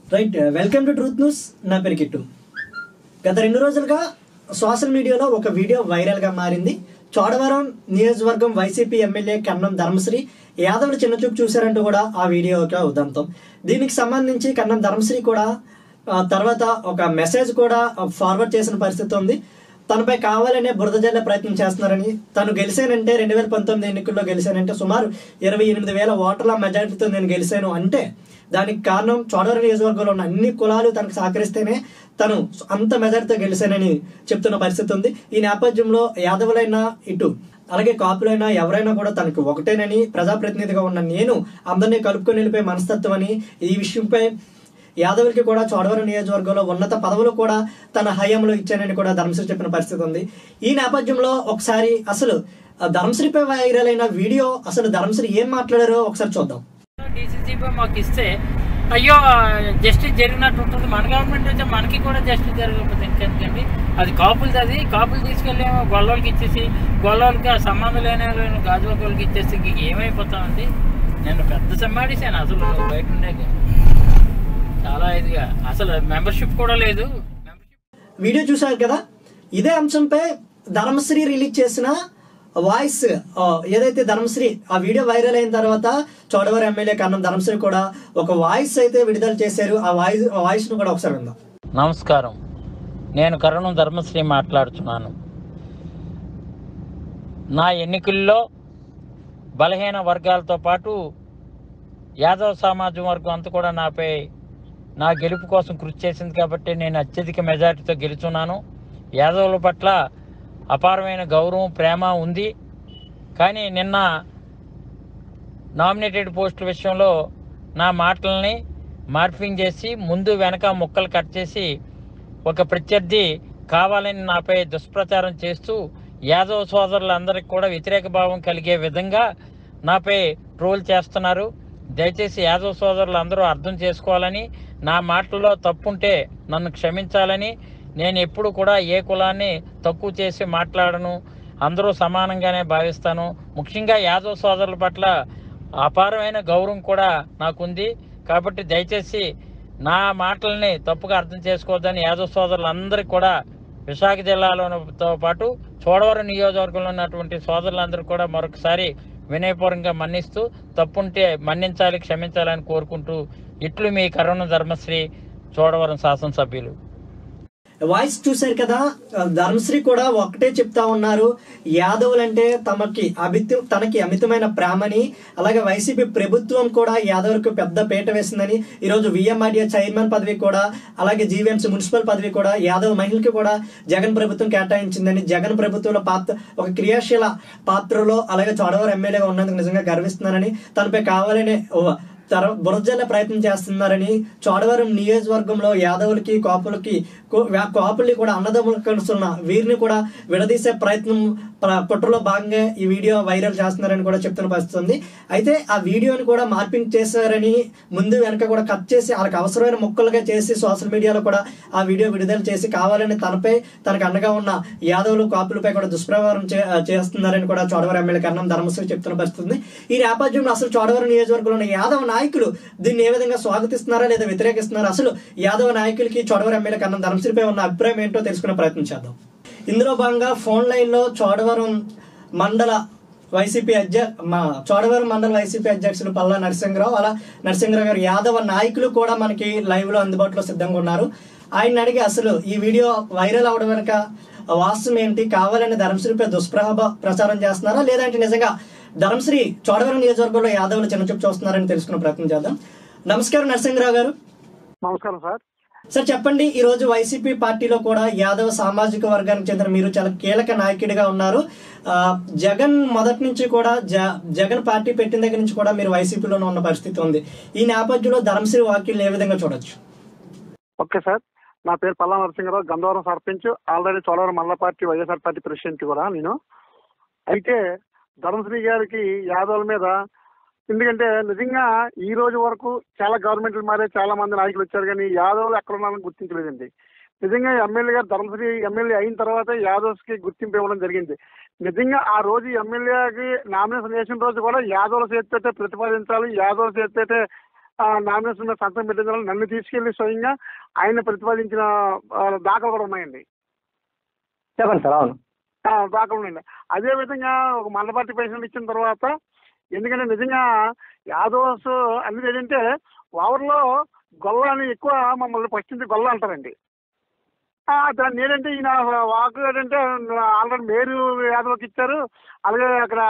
Right welcome to truth news నా పేరు kit గత రెండు రోజులుగా సోషల్ మీడియాలో ఒక వీడియో వైరల్ గా మారింది చోడవరం నియోజకవర్గం వైసీపీ ఎమ్మెల్యే కన్నం ధర్మశ్రీ యాదవులు చిన్నచూపు చూశారంటూ కూడా ఆ వీడియో ఒక ఉదంతం దీనికి సంబంధించి కన్నం ధర్మశ్రీ కూడా ఆ తర్వాత ఒక మెసేజ్ కూడా ఫార్వర్డ్ చేసిన పరిస్థితి ఉంది తనపై కావాలనే బురద జల్లే ప్రయత్నం చేస్తున్నారని తను గెలిచానంటే రెండు వేల పంతొమ్మిది ఎన్నికల్లో గెలిచానంటే సుమారు ఇరవై ఎనిమిది వేల ఓటర్ల మెజారిటీతో నేను గెలిచాను అంటే దానికి కారణం చోడవరం నియోజకవర్గంలో ఉన్న అన్ని కులాలు తనకు సహకరిస్తేనే తను అంత మెజారిటీతో గెలిచానని చెప్తున్న పరిస్థితి ఉంది ఈ నేపథ్యంలో యాదవులైనా ఇటు అలాగే కాపులైనా ఎవరైనా కూడా తనకు ఒకటేనని ప్రజాప్రతినిధిగా ఉన్న నేను అందరినీ కలుపుకొని వెళ్ళిపోయే మనస్తత్వం అని ఈ విషయంపై యాదవులకి కూడా చోడవరం నియోజకవర్గంలో ఉన్నత పదవులు కూడా తన హయాంలో ఇచ్చానని కూడా ధర్మశ్రీ చెప్పిన పరిస్థితి ఉంది ఈ నేపథ్యంలో ఒకసారి అసలు ఆ ధర్మశ్రీపై వైరల్ అయిన వీడియో అసలు ధర్మశ్రీ ఏం మాట్లాడారో ఒకసారి చూద్దాం డీసీసీపీ మాకు ఇస్తే అయ్యో జస్టిస్ జరిగినట్టు ఉంటుంది మన గవర్నమెంట్ అయితే మనకి కూడా జస్టిస్ జరగకపోతే ఇంకెందుకండి అది కాపులది అది కాపులు తీసుకెళ్ళి గొల్లలకి ఇచ్చేసి గొల్లలకి ఆ సంబంధం లేని వాళ్ళని గాజువాక వాళ్ళకి ఇచ్చేసి ఇంక ఏమైపోతామండి నేను పెద్ద సమ్మాడిసాను అసలు బయట ఉండేది చాలా ఇదిగా అసలు మెంబర్షిప్ కూడా లేదు మెంబర్షిప్ వీడియో చూశారు కదా ఇదే అంశంపై ధర్మశ్రీ రిలీజ్ చేసిన వాయిస్ ఆ, ఏదైతే ధర్మశ్రీ ఆ వీడియో వైరల్ అయిన తర్వాత చోడవరం ఎమ్మెల్యే కన్నం ధర్మశ్రీ కూడా ఒక వాయిస్ అయితే విడుదల చేశారు ఆ వాయిస్ ఆ వాయిస్ ను కూడా ఒకసారి విందాం నమస్కారం నేను కరుణం ధర్మశ్రీ మాట్లాడుతున్నాను నా ఎన్నికల్లో బలహీన వర్గాలతో పాటు యాదవ్ సమాజం వర్గం అంతా కూడా నాపై నా గెలుపు కోసం కృషి చేసింది కాబట్టి నేను అత్యధిక మెజారిటీతో గెలుచున్నాను యాదవుల పట్ల అపారమైన గౌరవం ప్రేమ ఉంది కానీ నిన్న నామినేటెడ్ పోస్టుల విషయంలో నా మాటల్ని మార్పింగ్ చేసి ముందు వెనక ముక్కలు కట్ చేసి ఒక ప్రత్యర్థి కావాలని నాపై దుష్ప్రచారం చేస్తూ యాదవ్ సోదరులందరికీ కూడా వ్యతిరేక భావం కలిగే విధంగా నాపై ట్రోల్ చేస్తున్నారు దయచేసి యాదవ్ సోదరులు అందరూ అర్థం చేసుకోవాలని నా మాటల్లో తప్పుంటే నన్ను క్షమించాలని నేను ఎప్పుడు కూడా ఏ కులాన్ని తక్కువ చేసి మాట్లాడను అందరూ సమానంగానే భావిస్తాను ముఖ్యంగా యాదవ్ సోదరుల పట్ల అపారమైన గౌరవం కూడా నాకుంది కాబట్టి దయచేసి నా మాటల్ని తప్పుగా అర్థం చేసుకోవద్దని యాదవ్ సోదరులందరికీ కూడా విశాఖ జిల్లాలోతో పాటు చోడవరం నియోజకవర్గంలో ఉన్నటువంటి సోదరులందరూ కూడా మరొకసారి వినయపూర్వకంగా మన్నిస్తూ తప్పుంటే మన్నించాలి క్షమించాలని కోరుకుంటూ ఇట్లు మీ కరుణ ధర్మశ్రీ చోడవరం శాసనసభ్యులు వాయిస్ చూశారు కదా ధర్మశ్రీ కూడా ఒకటే చెప్తా ఉన్నారు యాదవులంటే తమకి అమిత తనకి అమితమైన ప్రేమని అలాగే వైసీపీ ప్రభుత్వం కూడా యాదవులకు పెద్ద పీట వేసిందని ఈరోజు విఎంఆర్డిఏ చైర్మన్ పదవి కూడా అలాగే జీవీఎంసీ మున్సిపల్ పదవి కూడా యాదవ్ మహిళకి కూడా జగన్ ప్రభుత్వం కేటాయించిందని జగన్ ప్రభుత్వంలో పాత్ర ఒక క్రియాశీల పాత్రలో అలాగే చోడవరం ఎమ్మెల్యేగా ఉన్నందుకు నిజంగా గర్విస్తున్నానని తనపై కావాలనే ఓ తర బురజల్ల ప్రయత్నం చేస్తున్నారని చోడవరం నియోజకవర్గంలో యాదవులకి కాపులకి కో- వ్యా- కాపుల్ని కూడా అన్నదమ్ములు కలుస్తున్న వీరిని కూడా విడదీసే ప్రయత్నం ప్ర- కుట్రలో భాగంగా ఈ వీడియో వైరల్ చేస్తున్నారని కూడా చెప్తున్న పరిస్థితి ఉంది అయితే ఆ వీడియోని కూడా మార్పింగ్ చేశారని ముందు వెనక కూడా కట్ చేసి వాళ్ళకి అవసరమైన ముక్కలుగా చేసి సోషల్ మీడియాలో కూడా ఆ వీడియో విడుదల చేసి కావాలని తనపై తనకు అండగా ఉన్న యాదవులు కాపులపై కూడా దుష్ప్రభావం చే- చేస్తున్నారని కూడా చోడవరం ఎమ్మెల్యే కన్నం ధర్మశ్రీ చెప్తున్న పరిస్థితి ఉంది ఈ నేపథ్యంలో అసలు చోడవరం నియోజకవర్గంలో ఉన్న యాదవ నాయకులు దీన్ని ఏ విధంగా స్వాగతిస్తున్నారా లేదా వ్యతిరేకిస్తున్నారా అసలు యాదవ నాయకులకి చోడవరం ఎమ్మెల్యే కన్నం ధర్మశ్రీపై ఉన్న అభిప్రాయం ఏంటో తెలుసుకునే ప్రయత్నం చేద్దాం ఇందులో భాగంగా ఫోన్ లైన్ లో చోడవరం మండల వైసీపీ అధ్య మా చోడవరం మండల వైసీపీ అధ్యక్షులు పల్లా నరసింహరావు అలా నరసింహరావు గారు యాదవ నాయకులు కూడా మనకి లైవ్ లో అందుబాటులో సిద్ధంగా ఉన్నారు ఆయన అడిగి అసలు ఈ వీడియో వైరల్ అవడం వెనక వాస్తవం ఏంటి కావాలని ధర్మశ్రీపై దుష్ప్రభావ ప్రచారం చేస్తున్నారా లేదంటే నిజంగా ధర్మశ్రీ చోడవరం నియోజకవర్గంలో యాదవులు చిన్నచూపు చూస్తున్నారని తెలుసుకునే ప్రయత్నం చేద్దాం నమస్కారం నరసింహరావు గారు నమస్కారం సార్ సార్ చెప్పండి ఈ రోజు వైసీపీ పార్టీలో కూడా యాదవ సామాజిక వర్గానికి చెందిన మీరు చాలా కీలక నాయకుడిగా ఉన్నారు ఆ, జగన్ మొదటి నుంచి కూడా జ- జగన్ పార్టీ పెట్టిన దగ్గర నుంచి కూడా మీరు వైసీపీలోనే ఉన్న పరిస్థితి ఉంది ఈ నేపథ్యంలో ధర్మశ్రీ వాక్యులు ఏ విధంగా చూడొచ్చు ఓకే సార్ నా పేరు పల్లా నరసింహరావు గంధవరం సర్పంచ్ ఆల్రెడీ చోడవరం మండల పార్టీ వైఎస్ఆర్ పార్టీ ప్రెసిడెంట్ కూడా నేను అయితే ధర్మశ్రీ గారికి యాదవుల మీద ఎందుకంటే నిజంగా ఈ రోజు వరకు చాలా గవర్నమెంట్లు మారే చాలా మంది నాయకులు వచ్చారు కానీ యాదవులు ఎక్కడ ఉన్నారని గుర్తించలేదండి నిజంగా ఎమ్మెల్యే గారు ధర్మశ్రీ ఎమ్మెల్యే అయిన తర్వాత యాదవ్స్ కి గుర్తింపు ఇవ్వడం జరిగింది నిజంగా ఆ రోజు ఎమ్మెల్యేకి నామినేషన్ వేసిన రోజు కూడా యాదవుల చేతితోటే ప్రతిపాదించాలి యాదవుల చేతితోటే నామినేషన్ మీద సంతకం పెట్టిన తర్వాత నన్ను తీసుకెళ్లి స్వయంగా ఆయన ప్రతిపాదించిన ఆ, దాఖలు కూడా ఉన్నాయండి చెప్పండి సార్ అవును ఆ, దాఖలు ఉన్నాయండి అదే విధంగా ఒక మండల పార్టీ ప్రెసిడెంట్ ఇచ్చిన తర్వాత ఎందుకంటే నిజంగా యాదవ్స్ అనేది ఏంటంటే ఓవర్లో గొల్ల అని ఎక్కువ మమ్మల్ని ఫస్ట్ నుంచి గొల్ల అంటారండి ఆ, దాన్ని ఏంటంటే ఈయన వాకు ఏంటంటే ఆల్రెడీ మేరు యాదవ్కి ఇచ్చారు అలాగే అక్కడ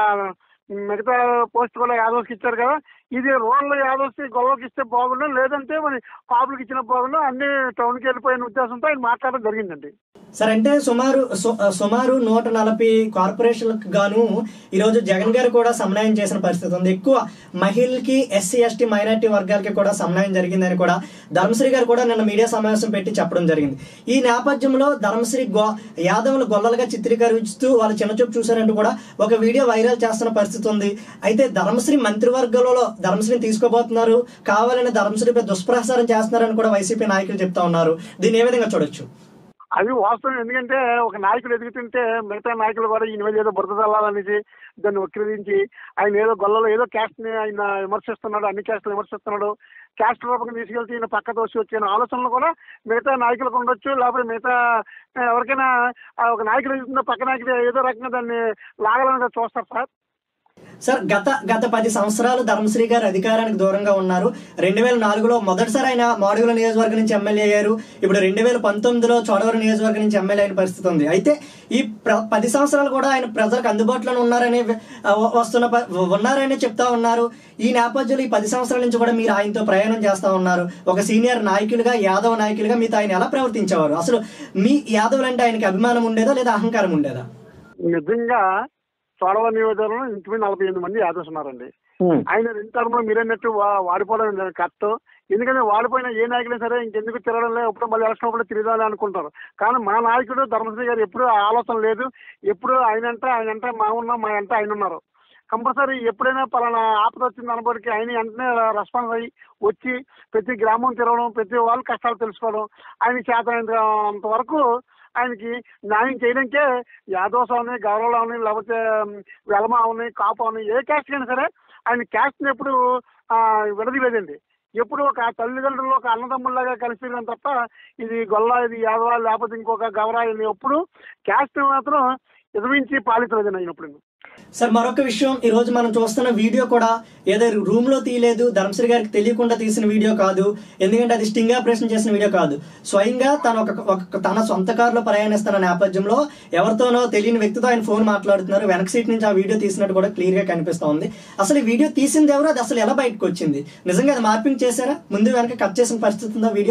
మిగతా పోస్ట్ కూడా యాదవ్స్కి ఇచ్చారు కదా ఇది రూరల్ యాదవ్స్కి గొల్లకి ఇస్తే బాగుండు లేదంటే మరి కాపులకి ఇచ్చిన బాగుండు అన్ని టౌన్కి వెళ్ళిపోయిన ఉద్దేశంతో ఆయన మాట్లాడడం జరిగిందండి సార్ అంటే సుమారు సు- సుమారు నూట నలభై కార్పొరేషన్లకు గాను ఈరోజు జగన్ గారు కూడా సమన్వయం చేసిన పరిస్థితి ఉంది ఎక్కువ మహిళలకి ఎస్సీ ఎస్టీ మైనార్టీ వర్గాలకి కూడా సమన్వయం జరిగిందని కూడా ధర్మశ్రీ గారు కూడా నిన్న మీడియా సమావేశం పెట్టి చెప్పడం జరిగింది ఈ నేపథ్యంలో ధర్మశ్రీ గో యాదవులు గొల్లలుగా చిత్రీకరిస్తూ వాళ్ళు చిన్నచూపు చూశారంటూ కూడా ఒక వీడియో వైరల్ చేస్తున్న పరిస్థితి ఉంది అయితే ధర్మశ్రీ మంత్రివర్గంలో ధర్మశ్రీని తీసుకోబోతున్నారు కావాలని ధర్మశ్రీపై దుష్ప్రచారం చేస్తున్నారని కూడా వైసీపీ నాయకులు చెప్తా ఉన్నారు దీన్ని ఏ విధంగా చూడొచ్చు అది వాస్తవం ఎందుకంటే ఒక నాయకుడు ఎదుగుతుంటే మిగతా నాయకులు కూడా ఈయన మీద ఏదో బురద చల్లాలనేసి దాన్ని వక్రీరించి ఆయన ఏదో గొల్లలో ఏదో క్యాస్ట్ ని ఆయన విమర్శిస్తున్నాడు అన్ని క్యాస్ట్లు విమర్శిస్తున్నాడు క్యాస్ట్ రూపంగా తీసుకెళ్తే ఈయన పక్క తోసి వచ్చిన ఆలోచనలు కూడా మిగతా నాయకులకు ఉండొచ్చు లేకపోతే మిగతా ఆ, ఎవరికైనా ఆ, ఒక నాయకుడు ఎదుగుతుందో పక్క నాయకుడు ఏదో రకంగా దాన్ని లాగాలని చూస్తారు సార్ సార్ గత గత పది సంవత్సరాలు ధర్మశ్రీ గారు అధికారానికి దూరంగా ఉన్నారు రెండు వేల నాలుగులో మొదటిసారి ఆయన మాడుగుల నియోజకవర్గం నుంచి ఎమ్మెల్యే అయ్యారు ఇప్పుడు రెండు వేల పంతొమ్మిదిలో చోడవరం నియోజకవర్గం నుంచి ఎమ్మెల్యే అయిన పరిస్థితి ఉంది అయితే ఈ ప్ర- పది సంవత్సరాలు కూడా ఆయన ప్రజలకు అందుబాటులో ఉన్నారని ఆ, వ- వస్తున్న ప- ఉన్నారని చెప్తా ఉన్నారు ఈ నేపథ్యంలో ఈ పది సంవత్సరాల నుంచి కూడా మీరు ఆయనతో ప్రయాణం చేస్తా ఉన్నారు ఒక సీనియర్ నాయకులుగా యాదవ నాయకులుగా మీతో ఆయన ఎలా ప్రవర్తించేవారు అసలు మీ యాదవులంటే ఆయనకి అభిమానం ఉండేదా లేదా అహంకారం ఉండేదా నిజంగా చోడవ నియోజకవర్గంలో ఇంచుమించు నలభై ఎనిమిది మంది యాదవ్స్ ఉన్నారండి ఉమ్. ఆయన రెండు టర్మ్లో మీరన్నట్టు వా- వాడిపోవడం కరెక్ట్ ఎందుకంటే వాడిపోయిన ఏ నాయకులైనా సరే ఇంకెందుకు తిరగడం లేదు ఎప్పుడు మళ్ళీ ఎలక్షన్ అప్పుడు తిరగాలి అనుకుంటారు కానీ మన నాయకుడు ధర్మశ్రీ గారు ఎప్పుడు ఆ ఆలోచన లేదు ఎప్పుడు ఆయన అంటే ఆయన అంటే మా ఉన్నాం మా అంటే ఆయన ఉన్నారు కంపల్సరీ ఎప్పుడైనా పలానా ఆపద వచ్చింది అనబడికి ఆయన వెంటనే రెస్పాన్స్ అయ్యి వచ్చి ప్రతి గ్రామం తిరగడం ప్రతి వాళ్ళ కష్టాలు తెలుసుకోవడం ఆయన చేతనంత వరకు ఆయనకి న్యాయం చేయడానికే యాదవ్స్ అవని గౌరవులు అవని లేకపోతే వెలమ అవని కాపు అవని ఏ క్యాస్ట్ అయినా సరే ఆయన క్యాస్ట్ని ఎప్పుడు ఆ, విడదీయలేదండి ఎప్పుడు ఒక తల్లిదండ్రులు ఒక అన్నదమ్ముల్లాగా కలిసి తప్ప ఇది గొల్ల ఇది యాదవ లేకపోతే ఇంకొక గౌరా ఇది ఎప్పుడు క్యాస్ట్ మాత్రం ఎదిరించి పాలించలేదండి ఆయన ఎప్పుడు సార్ మరొక విషయం ఈ రోజు మనం చూస్తున్న వీడియో కూడా ఏదో రూమ్ లో తీయలేదు ధర్మశ్రీ గారికి తెలియకుండా తీసిన వీడియో కాదు ఎందుకంటే అది స్టింగ్ ఆపరేషన్ చేసిన వీడియో కాదు స్వయంగా తన ఒక ఒక- తన సొంత కారులో ప్రయాణిస్తున్న నేపథ్యంలో ఎవరితోనో తెలియని వ్యక్తితో ఆయన ఫోన్ మాట్లాడుతున్నారు వెనక సీట్ నుంచి ఆ వీడియో తీసినట్టు కూడా క్లియర్ గా కనిపిస్తా ఉంది అసలు ఈ వీడియో తీసింది ఎవరు అది అసలు ఎలా బయటకు వచ్చింది నిజంగా అది మార్పింగ్ చేశారా ముందు వెనక కట్ చేసిన పరిస్థితి ఉందా వీడియో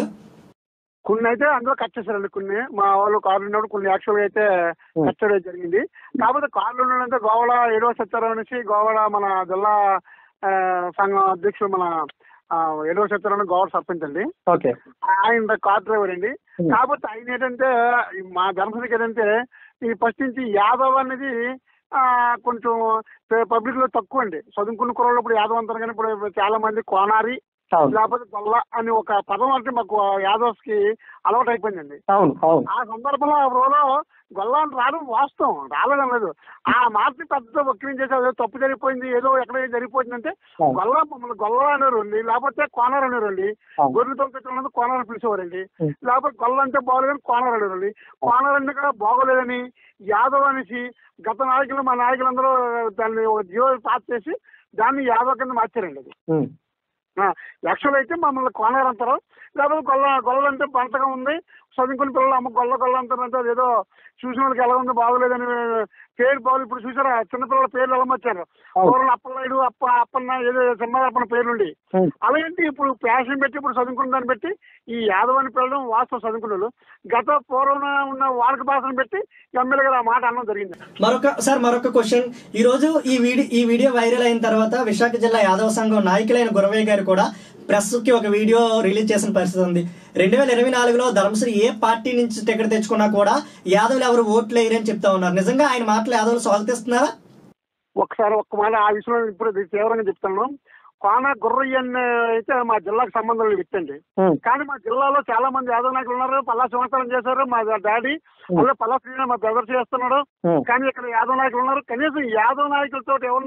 కొన్ని అయితే అందులో కట్ చేశారండి కొన్ని మా వాళ్ళు కార్లు ఉన్నప్పుడు కొన్ని యాక్చువల్గా అయితే కట్ చేయడం జరిగింది కాకపోతే కార్లు ఉన్నదంటే గోవాడ ఏడవ సత్యారావు అనేసి గోవాడ మన జిల్లా ఆ, సంఘం అధ్యక్షుడు మన ఆ, ఏడవ సత్యారావు గోవాడ సర్పంచ్ అండి ఓకే ఆయన కార్ డ్రైవర్ అండి Hmm. కాకపోతే ఆయన ఏంటంటే ఈ మా ధర్మశ్రీకి ఏంటంటే ఈ ఫస్ట్ నుంచి యాదవ్ అనేది ఆ, కొంచెం పబ్లిక్ లో తక్కువ అండి చదువుకున్న కుర్రోళ్ళు ఇప్పుడు యాదవ్ అంటారు కానీ ఇప్పుడు చాలా మంది కోనారి అవును లేకపోతే గొల్ల అని ఒక పదం అంటే మాకు యాదవ్స్ కి అలవాటు అయిపోయిందండి అవును అవును ఆ సందర్భంలో ఆ రోజులో గొల్ల అని రావడం వాస్తవం రాలేదని లేదు ఆ మార్చి పెద్ద వక్రీం చేసి అదే తప్పు జరిగిపోయింది ఏదో ఎక్కడ జరిగిపోయిందంటే అవును. గొల్ల మమ్మల్ని గొల్ల అనేవారండి లేకపోతే కోనర్ అనేవారండి అవును. గొర్రెలు తొలగించడం కోనర్ అని పిలిచేవారండి ఉం. లేకపోతే గొల్ల అంటే బాగోలేదని కోనర్ అనేవారండి కోనర్ అంటే కూడా బాగోలేదని యాదవ్ అనేసి గత నాయకులు మా నాయకులందరూ దాన్ని ఒక జీవో పాస్ చేసి దాన్ని యాదవ్ కింద మార్చారండి అది ఉమ్. యాక్చువల్ అయితే మమ్మల్ని కోనర్ అంటారు లేకపోతే గొల్ల గొల్ల అంటే పంటగా ఉంది చదువుకుని పిల్లలు అమ్మ గొల్ల గొల్ల అంటారు అంటే అదేదో చూసిన వాళ్ళకి ఎలా ఉంది బాగోలేదని పేరు బాగుంది ఇప్పుడు చూసారా చిన్నపిల్లల పేర్లు ఎలా వచ్చారు అవును. పూర్వం అప్పలనాయుడు అప్ప అప్పన్న ఏదో చిన్నదప్పన పేర్లుండి ఉమ్. అలాగంటే ఇప్పుడు ప్యాషన్ పెట్టి ఇప్పుడు చదువుకున్న దాన్ని బట్టి ఈ యాదవ్ అని పిల్లడం వాస్తవం చదువుకున్న వాళ్ళు గత పూర్వం ఉన్న వాడక భాషను పెట్టి ఎమ్మెల్యే గారు ఆ మాట అనడం జరిగింది మరొక సార్ మరొక క్వశ్చన్ ఈ రోజు ఈ వీడియో ఈ వీడియో వైరల్ అయిన తర్వాత విశాఖ జిల్లా యాదవ సంఘం నాయకులైన గురవయ్య గారు కూడా ప్రెస్ కి ఒక వీడియో రిలీజ్ చేసిన పరిస్థితి ఉంది రెండు వేల ఇరవై నాలుగులో ధర్మశ్రీ ఏ పార్టీ నుంచి టికెట్ తెచ్చుకున్నా కూడా యాదవులు ఎవరు ఓట్లు వేయరని చెప్తా ఉన్నారు నిజంగా ఆయన మాటలు యాదవులు స్వాగతిస్తున్నారా ఒకసారి ఒక్క మాట ఆ విషయంలో ఇప్పుడు ఇది తీవ్రంగా చెప్తాను కోన గుర్రయ్య అనే అయితే మా జిల్లాకు సంబంధం లేని వ్యక్తి అండి ఉమ్. కానీ మా జిల్లాలో చాలా మంది యాదవ నాయకులు ఉన్నారు పల్లా సంవత్సరం చేశారు మా డాడీ అలాగే పల్లా శ్రీని మా బ్రదర్ చేస్తున్నాడు ఉమ్. కానీ ఇక్కడ యాదవ నాయకులు ఉన్నారు కనీసం యాదవ నాయకులతో ఎవరిని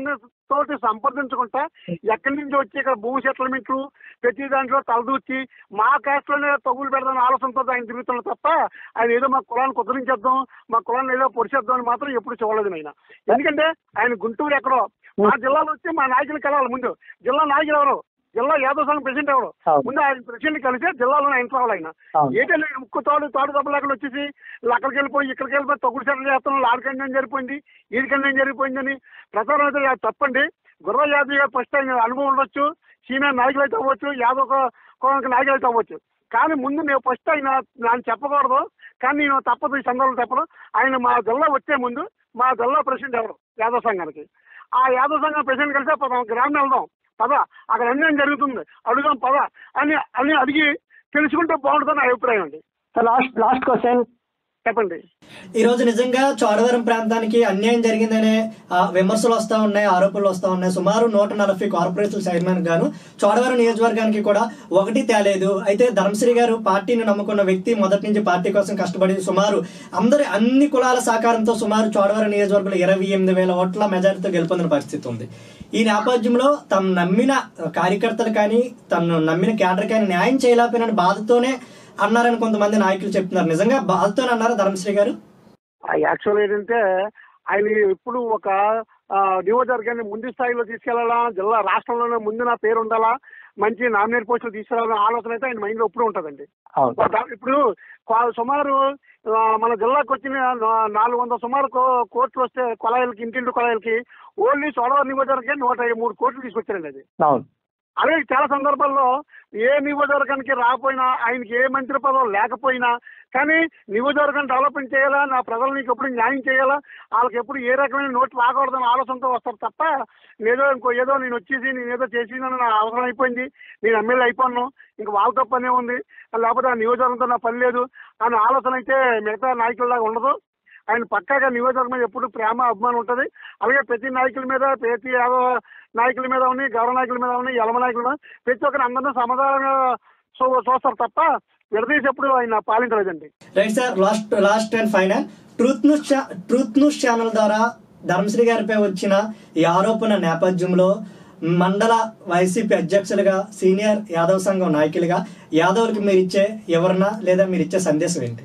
తోటి సంప్రదించుకుంటా ఎక్కడి నుంచి వచ్చి ఇక్కడ భూమి సెటిల్మెంట్లు ప్రతి దాంట్లో తలదూర్చి మా కాస్ట్ లోనే తగులు పెడదాం ఆలోచనతో ఆయన తిరుగుతున్నాడు తప్ప ఆయన ఏదో మా కులాన్ని కుదిరించేద్దాం మా కులాన్ని ఏదో పొడిచేద్దాం అని మాత్రం ఎప్పుడు చూడలేదు ఆయన ఎందుకంటే ఆయన గుంటూరు ఎక్కడో మా జిల్లాలో వచ్చి మా నాయకులు కలవాలి ముందు జిల్లా నాయకులు ఎవరు జిల్లా యాదవ్ సంఘం ప్రెసిడెంట్ ఎవరు అవును. ముందు ఆయన ప్రెసిడెంట్ కలిసి జిల్లాలో ఎంటర్ అవ్వాలి ఆయన అవును. ఏంటంటే ముక్కు తోడు తోడు దెబ్బలు వచ్చేసి వీళ్ళు అక్కడికి వెళ్ళిపోయి ఇక్కడికి వెళ్ళిపోయి తొక్కుడు సెటిల్ చేస్తున్నాం ఆడికండి ఏం జరిగిపోయింది ఈడికండి ఏం జరిగిపోయిందని ప్రచారం అయితే అది తప్పండి గుర్ర యాదవ్ గారు ఫస్ట్ ఆయన అనుభవం ఉండొచ్చు సీనియర్ నాయకులు అయితే అవ్వచ్చు యాదవ్ కో- కోణానికి నాయకులు అయితే అవ్వచ్చు కానీ ముందు నేను ఫస్ట్ ఆయన ನಾನು చెప్పకూడదు కానీ నేను తప్పదు ఈ సందర్భంలో చెప్పను ఆయన మా జిల్లా వచ్చే ముందు మా జిల్లా ప్రెసిడెంట్ ఎవరు యాదవ్ సంఘానికి ఆ యాదవ్ సంఘం ప్రెసిడెంట్ కలిసి పద గ్రామం వెళ్దాం పద అక్కడ అన్యాయం జరుగుతుంది అడుగుదాం పద అని అని అడిగి తెలుసుకుంటే బాగుంటుందని నా అభిప్రాయం అండి సార్ లాస్ట్ లాస్ట్ క్వశ్చన్ చెప్పండి ఈ రోజు నిజంగా చోడవరం ప్రాంతానికి అన్యాయం జరిగిందనే ఆ, విమర్శలు వస్తా ఉన్నాయి ఆరోపణలు వస్తా ఉన్నాయి సుమారు నూట నలభై కార్పొరేషన్ చైర్మన్ గాను చోడవరం నియోజకవర్గానికి కూడా ఒకటి తేలేదు అయితే ధర్మశ్రీ గారు పార్టీని నమ్ముకున్న వ్యక్తి మొదటి నుంచి పార్టీ కోసం కష్టపడి సుమారు అందరి అన్ని కులాల సహకారంతో సుమారు చోడవరం నియోజకవర్గంలో ఇరవై ఎనిమిది వేల ఓట్ల మెజారిటీతో గెలుపొందిన పరిస్థితి ఉంది ఈ నేపథ్యంలో తమ నమ్మిన కార్యకర్తలు కానీ తను నమ్మిన కేడర్ కానీ న్యాయం చేయలేకపోయిన బాధతోనే అన్నారని కొంతమంది నాయకులు చెప్తున్నారు నిజంగా బాధతోనే అన్నారా ధర్మశ్రీ గారు యాక్చువల్ ఏంటంటే ఆయన ఇప్పుడు ఒక ఆ, నియోజకవర్గాన్ని ముందు స్థాయిలో తీసుకెళ్లాలా జిల్లా రాష్ట్రంలోనే ముందు నా పేరు ఉండాలా మంచి నామినేట్ పోస్టులు తీసుకెళ్లాలనే ఆలోచన అయితే ఆయన మైండ్ లో ఎప్పుడు ఉంటుందండి అవును దా- ఇప్పుడు కొ- సుమారు ఆ, మన జిల్లాకు వచ్చిన నా- నాలుగు వందల సుమారు కో- కోట్లు వస్తే కొలాయిలకి ఇంటింటి కొలాయిలకి ఓన్లీ సోడవరం నియోజకవర్గానికి నూట యాభై మూడు కోట్లు తీసుకొచ్చారండి అది అవును అలాగే చాలా సందర్భాల్లో ఏ నియోజకవర్గానికి రాకపోయినా ఆయనకి ఏ మంత్రి పదవి లేకపోయినా కానీ నియోజకవర్గం డెవలప్మెంట్ చేయాలా నా ప్రజలు నీకు ఎప్పుడు న్యాయం చేయాలా వాళ్ళకి ఎప్పుడు ఏ రకమైన నోటు రాకూడదని ఆలోచనతో వస్తారు తప్ప ఏదో ఇంకో ఏదో నేను వచ్చేసి నేను ఏదో చేసి నా అవసరం అయిపోయింది నేను ఎమ్మెల్యే అయిపోయాను ఇంక వాళ్ళతో పనే ఉంది లేకపోతే ఆ నియోజకవర్గంతో నా పని లేదు అనే ఆలోచన అయితే మిగతా నాయకుల్లాగా ఉండదు ఆయన పక్కాగా నియోజకవర్గం మీద ఎప్పుడు ప్రేమ అభిమానం ఉంటుంది అలాగే ప్రతి నాయకుల మీద ప్రతి యాదవ నాయకుల మీద ఉన్నాయి గౌరవ నాయకుల మీద ఉన్నాయి యలమ నాయకుల మీద ప్రతి ఒక్కరిని అందరినీ సమాధానంగా చూ చూస్తారు తప్ప విడదీసి ఎప్పుడు ఆయన పాలించలేదండి right sir last last and final truth news ఛా- ట్రూత్ న్యూస్ ఛానల్ ద్వారా ధర్మశ్రీ గారిపై వచ్చిన ఈ ఆరోపణ నేపథ్యంలో మండల వైసీపీ అధ్యక్షులుగా సీనియర్ యాదవ్ సంఘం నాయకులుగా యాదవ్కి మీరు ఇచ్చే ఎవరన్నా లేదా మీరు ఇచ్చే సందేశం ఏంటి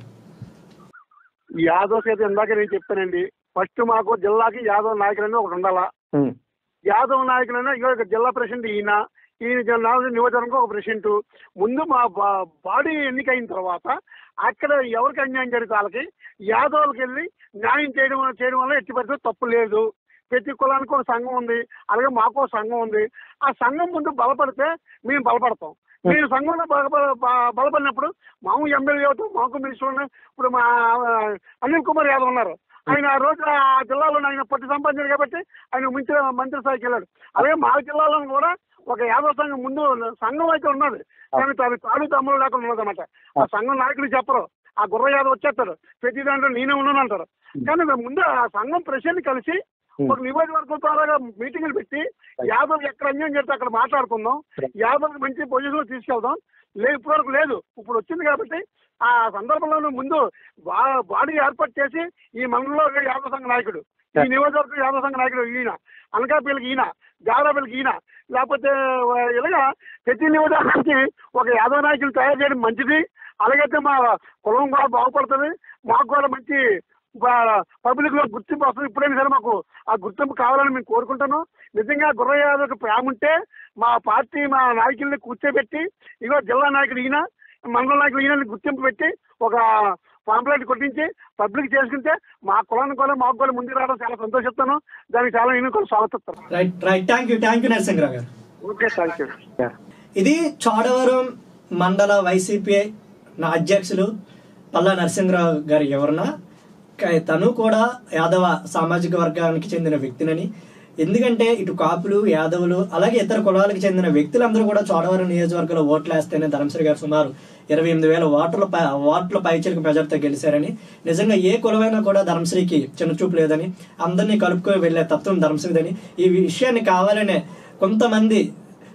యాదవ్ చేత ఇందాక నేను చెప్పానండి ఫస్ట్ మాకు జిల్లాకి యాదవ్ నాయకులని ఒకటి ఉండాలా ఉమ్. యాదవ్ నాయకులైనా ఇగో ఇక జిల్లా ప్రెసిడెంట్ ఈయన ఈయన జ- నాలుగు నియోజకవర్గం ఒక ప్రెసిడెంట్ ముందు మా బా- బాడీ ఎన్నికైన తర్వాత అక్కడ ఎవరికి అన్యాయం జరిగితే వాళ్ళకి యాదవులకి వెళ్ళి న్యాయం చేయడం చేయడం వల్ల ఎట్టి పరిస్థితి తప్పు లేదు ప్రతి కులానికి ఒక సంఘం ఉంది అలాగే మాకు ఒక సంఘం ఉంది ఆ సంఘం ముందు బలపడితే మేము బలపడతాం మేము సంఘంలో బలప- బ- బలపడినప్పుడు మాకు ఎమ్మెల్యే అవుతాం మాకు మినిస్టర్ ఉన్నాయి ఇప్పుడు మా ఆ, అనిల్ కుమార్ యాదవ్ ఉన్నారు ఆయన ఆ రోజు ఆ జిల్లాలో ఆయన పట్టు సంపాదించారు కాబట్టి ఆయన మంత్రి మంత్రి స్థాయికి వెళ్ళాడు అలాగే మా జిల్లాలో కూడా ఒక యాదవ్ సంఘం ముందు సంఘం అయితే ఉన్నది కానీ తన తాడు తమ్ముడు లేకుండా ఉన్నది అనమాట ఆ సంఘం నాయకులు చెప్పరు ఆ గుర్ర యాదవ్ వచ్చేస్తాడు ప్రతి దాంట్లో నేనే ఉన్నాను అంటారు కానీ ముందు ఆ సంఘం ప్రెసిడెంట్ కలిసి ఒక నియోజకవర్గం ద్వారా మీటింగ్లు పెట్టి యాదవ్ ఎక్కడ అన్యాయం చేస్తే అక్కడ మాట్లాడుకుందాం యాదవ్ మంచి పొజిషన్ లో తీసుకెళ్దాం లేదు ఇప్పటి వరకు లేదు ఇప్పుడు వచ్చింది కాబట్టి ఆ సందర్భంలో ముందు బా- బాడీ ఏర్పాటు చేసి ఈ మండలంలో ఒక యాదవ సంఘ నాయకుడు ఈ నియోజకవర్గం యాదవ సంఘ నాయకుడు ఈయన అనకాపల్లికి ఈయన జాగ్రత్తలకి ఈయన లేకపోతే ఆ, ఇలాగా ప్రతి నియోజకవర్గానికి ఒక యాదవ నాయకులు తయారు చేయడం మంచిది అలాగైతే మా కులం కూడా బాగుపడుతుంది మాకు కూడా మంచి పబ్లిక్ లో గుర్తింపు వస్తుంది ఇప్పుడైనా సరే మాకు ఆ గుర్తింపు కావాలని మేము కోరుకుంటాను నిజంగా గుర్ర యాదవ్కి ప్రేమ ఉంటే మా పార్టీ మా నాయకుల్ని కూర్చోబెట్టి ఇగో జిల్లా నాయకుడు ఈయన మండల నాయకుడు ఈయన గుర్తింపు పెట్టి ఒక పాంప్లెట్ కొట్టించి పబ్లిక్ చేసుకుంటే మా కులానికి కూడా మాకు కూడా ముందుకు రావడం చాలా సంతోషిస్తాను దానికి చాలా నేను కూడా స్వాగతిస్తాను right right thank you thank you Narasimha Rao garu okay thank you Yeah. ఇది చోడవరం మండల వైసీపీ నా అధ్యక్షులు పల్లా నరసింహరావు గారు ఎవరన్నా క- తను కూడా యాదవ సామాజిక వర్గానికి చెందిన వ్యక్తినని ఎందుకంటే ఇటు కాపులు యాదవులు అలాగే ఇతర కులాలకు చెందిన వ్యక్తులందరూ కూడా చోడవరం నియోజకవర్గంలో ఓట్లు వేస్తేనే ధర్మశ్రీ గారు సుమారు ఇరవై ఎనిమిది వేల ఓట్ల పై ఓట్ల పైచలకు మెజార్టీతో గెలిచారని నిజంగా ఏ కులమైనా కూడా ధర్మశ్రీకి చిన్నచూపు లేదని అందరినీ కలుపుకొని వెళ్లే తత్వం ధర్మశ్రీదని ఈ విషయాన్ని కావాలనే కొంతమంది